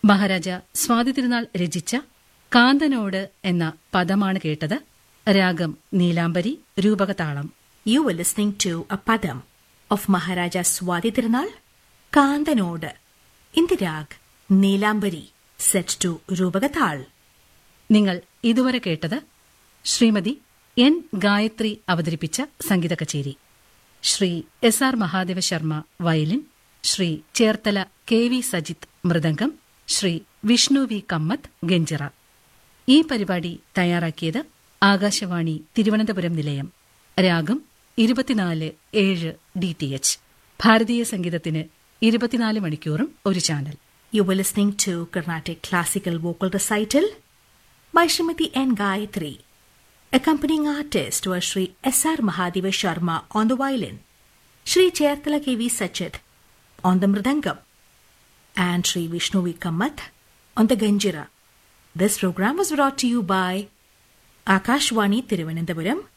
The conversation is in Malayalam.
മഹാരാജ സ്വാതി തിരുനാൾ രചിച്ച കാന്തനോട് എന്ന പദമാണ് കേട്ടത് രാഗം നീലാംബരി രൂപകതാളം You were listening to a padam of Maharaja Swati Tirunal, Kandanod, in the rag Neelambari, set to Rubagatal. നിങ്ങൾ ഇതുവരെ കേട്ടത് ശ്രീമതി എൻ ഗായത്രി അവതരിപ്പിച്ച സംഗീത കച്ചേരി Shri S R Mahadeva Sharma violin Shri Cherthala K V Sajith mridangam Shri Vishnu V Kamath ganjira ഈ പരിപാടി തയ്യാറാക്കിയത് ആകാശവാണി തിരുവനന്തപുരം നിലയം രാഗം ഇരുപത്തിനാല് ഏഴ് ഡി ടി എച്ച് ഭാരതീയ സംഗീതത്തിന് ഇരുപത്തിനാല് മണിക്കൂറും ഒരു channel You were listening to Carnatic Classical Vocal Recital by Srimati N. Gayatri. Accompanying artist was Sri S.R. Mahadeva Sharma on the violin, Sri Chaitala K.V. Sachit on the mridangam, and Sri Vishnu V. Kamath on the ganjira. This program was brought to you by Akashwani Tiruvananthapuram